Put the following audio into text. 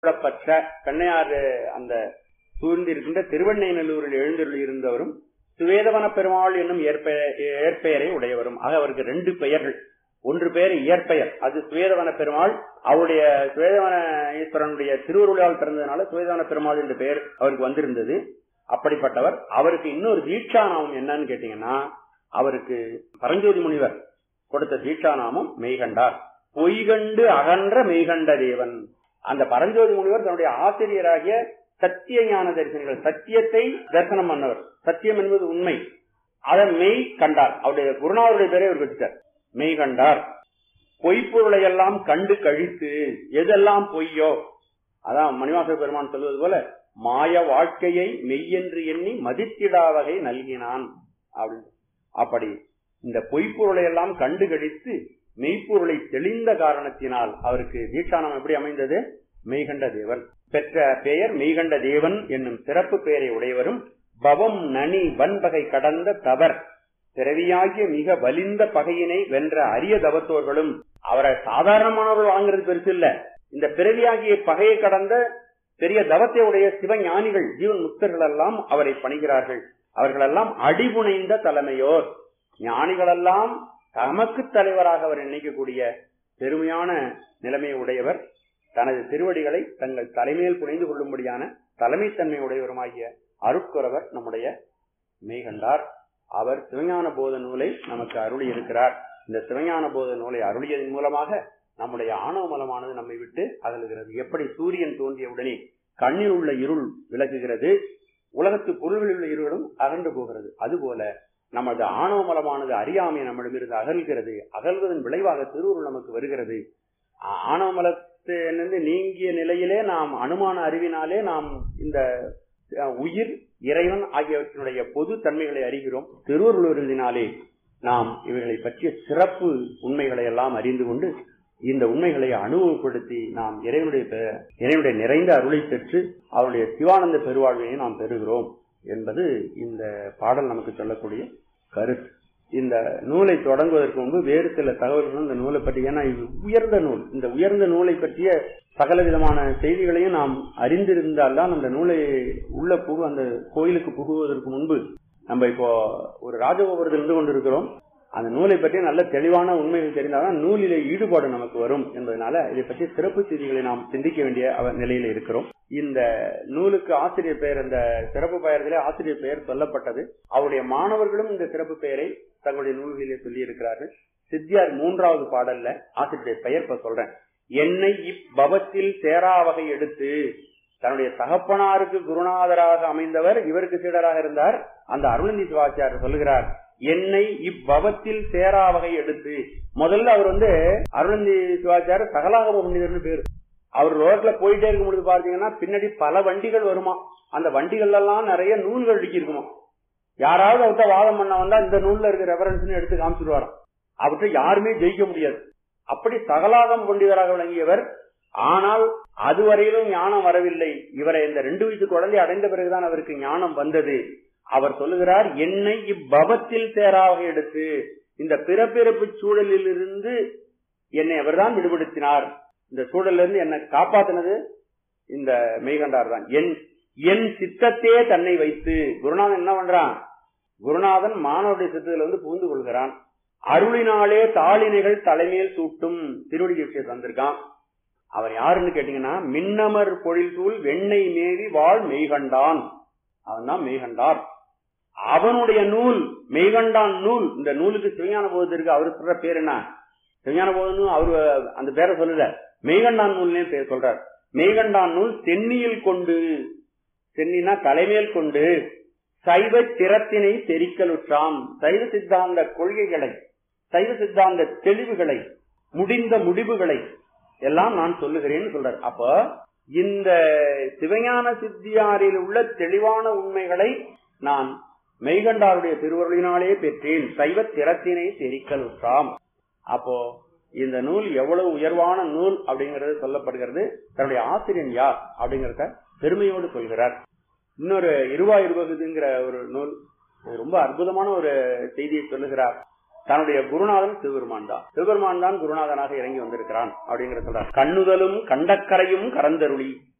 புறப்பற்ற கண்ணையார் அந்த சூழ்ந்திருக்கின்ற திருவெண்ணைநல்லூரில் எழுந்தருள் இருந்தவரும் சுவேதவன பெருமாள் என்னும் ஏற்பெ- ஏற்பெயரை உடையவரும் ஆக அவருக்கு ரெண்டு பெயர்கள் ஒன்று பெயர் இயற்பெயர் அது சுவேதவன பெருமாள் அவருடைய சுவேதவன ஈஸ்வரனுடைய திருவருளால் பிறந்ததுனால சுவேதவன பெருமாள் என்ற பெயர் அவருக்கு வந்திருந்தது அப்படிப்பட்டவர் அவருக்கு இன்னொரு தீட்சா நாமம் என்னன்னு கேட்டீங்கன்னா அவருக்கு பரஞ்சோதி முனிவர் கொடுத்த தீட்சா நாமம் மெய்கண்டார் பொய்கண்டு அகன்ற மெய்கண்ட தேவன் அந்த பரஞ்சோதி முனிவர் தன்னுடைய ஆசிரியராகிய சத்திய ஞான தரிசனங்கள் சத்தியத்தை தரிசனம் பண்ணவர் சத்தியம் என்பது உண்மை அதை மெய் கண்டார் அவருடைய குருநாதருடைய பேரை அவர் வச்சுட்டார் மெய் கண்டார் பொய்ப்பொருளை எல்லாம் கண்டு கழித்து எதெல்லாம் பொய்யோ அதான் மணிவாச பெருமான் சொல்வது போல மாய வாழ்க்கையை மெய்யென்று எண்ணி மதித்திடா வகை நல்கினான் அப்படின்னு அப்படி இந்த பொய்ப்பொருளை எல்லாம் கண்டு கழித்து மெய்ப்பொருளை தெளிந்த காரணத்தினால் அவருக்கு தீட்சானம் எப்படி அமைந்தது மெய்கண்ட தேவன் பெற்ற பெயர் மெய்கண்ட தேவன் என்னும் சிறப்பு பெயரை உடையவரும் பவம் நனி வன்பகை கடந்த தவர் பிறவியாகிய மிக வலிந்த பகையினை வென்ற அரிய தவத்தோர்களும் அவரை சாதாரணமானவர்கள் வாங்குறது பெருசு இல்ல இந்த பிறவியாகிய பகையை கடந்த பெரிய தவத்தை உடைய சிவஞானிகள் ஜீவன் முக்தர்கள் எல்லாம் அவரை பணிகிறார்கள் அவர்களெல்லாம் அடிபுனைந்த தலைமையோர் ஞானிகளெல்லாம் தமக்கு தலைவராக அவர் நினைக்கக்கூடிய பெருமையான நிலைமை உடையவர் தனது திருவடிகளை தங்கள் தலைமையில் புனைந்து கொள்ளும்படியான தலைமைத்தன்மை உடையவருமாகிய அருட்குறவர் நம்முடைய மெய்கண்டார் அவர் சிவஞான போத நூலை நமக்கு அருளி இருக்கிறார் இந்த சிவஞான போத நூலை அருளியதன் மூலமாக நம்முடைய ஆணவ மலமானது நம்மை விட்டு அகலுகிறது எப்படி சூரியன் தோன்றிய உடனே கண்ணில் உள்ள இருள் விலகுகிறது உலகத்து பொருள்களில் உள்ள இருளும் அகன்று போகிறது அதுபோல நமது ஆணவ மலமானது அறியாமை நம்மிடமிருந்து அகல்கிறது அகல்வதன் விளைவாக திருவுருள் நமக்கு வருகிறது ஆ- ஆணவ மலத்திலிருந்து நீங்கிய நிலையிலே நாம் அனுமான அறிவினாலே நாம் இந்த அஹ், உயிர் இறைவன் ஆகியவற்றினுடைய பொது தன்மைகளை அறிகிறோம் திருவருளினாலே நாம் இவைகளை பற்றிய சிறப்பு உண்மைகளை எல்லாம் அறிந்து கொண்டு இந்த உண்மைகளை அனுபவப்படுத்தி நாம் இறைவனுடைய பெ- இறைவனுடைய நிறைந்த அருளை பெற்று அவருடைய சிவானந்த பெருவாழ்வையை நாம் பெறுகிறோம் என்பது இந்த பாடல் நமக்கு சொல்லக்கூடிய கருத்து இந்த நூலை தொடங்குவதற்கு முன்பு வேறு சில தகவல்களும் இந்த நூலை பற்றி ஏன்னா இது உயர்ந்த நூல் இந்த உயர்ந்த நூலை பற்றிய சகல விதமான செய்திகளையும் நாம் அறிந்திருந்தால்தான் அந்த நூலை உள்ள புகு அந்த கோயிலுக்கு புகுவதற்கு முன்பு நம்ம இப்போ ஒரு ராஜகோபுரத்தில் இருந்து கொண்டிருக்கிறோம் அந்த நூலை பற்றி நல்ல தெளிவான உண்மைகள் தெரிந்தால்தான் நூலிலே ஈடுபாடு நமக்கு வரும் என்பதனால இதை பற்றி சிறப்பு செய்திகளை நாம் சிந்திக்க வேண்டிய அவ- நிலையில இருக்கிறோம் இந்த நூலுக்கு ஆசிரியர் பெயர் அந்த சிறப்பு பெயர்களே ஆசிரியர் பெயர் சொல்லப்பட்டது அவருடைய மாணவர்களும் இந்த சிறப்பு பெயரை தங்களுடைய நூல்களிலே சொல்லி இருக்கிறார்கள் சித்தியார் மூன்றாவது பாடல்ல ஆசிரியருடைய பெயர் இப்ப சொல்றேன் என்னை இப்பவத்தில் சேரா வகை எடுத்து தன்னுடைய தகப்பனாருக்கு குருநாதராக அமைந்தவர் இவருக்கு சீடராக இருந்தார் அந்த அருளந்தி சிவாச்சாரியர் சொல்லுகிறார் என்னை இப்பவத்தில் சேரா வகை எடுத்து முதல்ல அவர் வந்து அருளந்தி சிவாச்சாரியர் சகலாகம பண்டிதர்னு பேரு அவர் ரோட்ல போயிட்டே இருக்கும் பொழுது பாத்தீங்கன்னா பின்னாடி பல வண்டிகள் வருமா அந்த வண்டிகள் எல்லாம் நிறைய நூல்கள் அடுக்கி இருக்குமா யாராவது அவர்கிட்ட வாதம் பண்ண வந்தா இந்த நூல்ல இருக்க ரெஃபரன்ஸ் எடுத்து காமிச்சிருவாராம் அவர்கிட்ட யாருமே ஜெயிக்க முடியாது அப்படி சகலாகம் பண்டிதராக விளங்கியவர் ஆனால் அதுவரையிலும் ஞானம் வரவில்லை இவரை இந்த ரெண்டு வயசு குழந்தை அடைந்த பிறகுதான் அவருக்கு ஞானம் வந்தது அவர் சொல்லுகிறார் என்னை இப்பவத்தில் சேராக எடுத்து இந்த பிறப்பிறப்பு சூழலில் இருந்து என்னை அவர்தான் விடுபடுத்தினார் இந்த சூழலில் இருந்து என்னை காப்பாத்தினது இந்த மெய்கண்டார் தான் என் என் சித்தத்தே தன்னை வைத்து குருநாதன் என்ன பண்றான் குருநாதன் மாணவருடைய சித்தத்தில் வந்து புகுந்து கொள்கிறான் அருளினாலே தாளினைகள் தலைமையில் சூட்டும் திருவடி விஷயம் தந்திருக்கான் அவர் யாருன்னு கேட்டீங்கன்னா மின்னமர் பொழில் சூழ் வெண்ணெய் மேவி வாழ் மெய்கண்டான் அவன் தான் மெய்கண்டார் அவனுடைய நூல் மெய்கண்டான் நூல் இந்த நூலுக்கு சிவஞான போதத்திற்கு அவர் சொல்ற பேர் என்ன சிவஞான போதனும் அவரு அந்த பேரை சொல்லல மெய்கண்டான் நூல்னே பேர் சொல்றார் மெய்கண்டான் நூல் தென்னியில் கொண்டு தென்னினா தலைமையில் கொண்டு சைவ திறத்தினை தெரிக்கலுற்றாம் சைவ சித்தாந்த கொள்கைகளை சைவ சித்தாந்த தெளிவுகளை முடிந்த முடிவுகளை எல்லாம் நான் சொல்லுகிறேன்னு சொல்றார் அப்ப இந்த சிவஞான சித்தியாரில் உள்ள தெளிவான உண்மைகளை நான் மெய்கண்டாருடைய திருவருளினாலே பெற்றேன் சைவ திறத்தினை தெரிக்கலுற்றாம் அப்போ இந்த நூல் எவ்வளவு உயர்வான நூல் அப்படிங்கறது சொல்லப்படுகிறது தன்னுடைய ஆசிரியன் யார் அப்படிங்கறத பெருமையோடு சொல்கிறார் இன்னொரு இருவாயிருபகுதுங்கிற ஒரு நூல் இது ரொம்ப அற்புதமான ஒரு செய்தியை சொல்லுகிறார் தன்னுடைய குருநாதன் சிவபெருமான் தான் சிவபெருமான் தான் குருநாதனாக இறங்கி வந்திருக்கிறான் அப்படிங்கிற சொல்றார் கண்ணுதலும் கண்டக்கரையும் கரந்தருளி